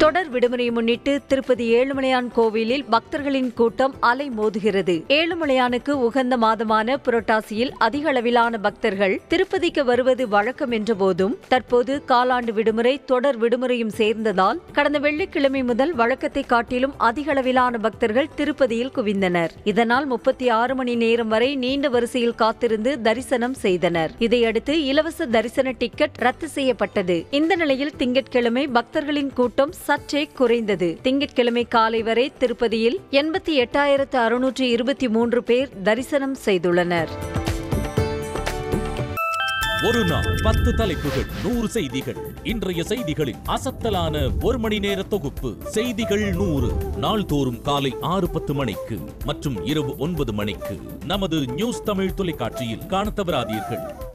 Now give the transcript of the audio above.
தொடர் விடுமுறையை முன்னிட்டு திருப்பதி ஏழுமலையான் கோவிலில் பக்தர்களின் கூட்டம் அலை மோதுகிறது ஏழுமலையானுக்கு உகந்த மாதமான புரட்டாசியில் அதிக அளவிலான பக்தர்கள் திருப்பதிக்கு வருவது வழக்கம் என்ற போதும் தற்போது காலாண்டு விடுமுறை தொடர் விடுமுறையும் சேர்ந்ததால் கடந்த வெள்ளிக்கிழமை முதல் வழக்கத்தை காட்டிலும் அதிக அளவிலான பக்தர்கள் திருப்பதியில் குவிந்தனர் இதனால் முப்பத்தி ஆறு மணி நேரம் வரை நீண்ட வரிசையில் காத்திருந்து தரிசனம் செய்தனர் இதையடுத்து இலவச தரிசன டிக்கெட் ரத்து செய்யப்பட்டது இந்த நிலையில் திங்கட்கிழமை பக்தர்களின் கூட்டம் சற்றே குறைந்தது திங்கட்கிழமை காலை வரை திருப்பதியில் எண்பத்தி எட்டாயிரத்து அறுநூற்று இருபத்தி மூன்று பேர் தரிசனம் செய்துள்ளனர் ஒரு நாள் பத்து தலைப்புகள் நூறு செய்திகள் இன்றைய செய்திகளின் அசத்தலான ஒரு மணி நேர தொகுப்பு செய்திகள் நூறு நாள்தோறும் காலை ஆறு பத்து மணிக்கு மற்றும் இரவு ஒன்பது மணிக்கு நமது நியூஸ் தமிழ் தொலைக்காட்சியில் காணத் தவறாதீர்கள்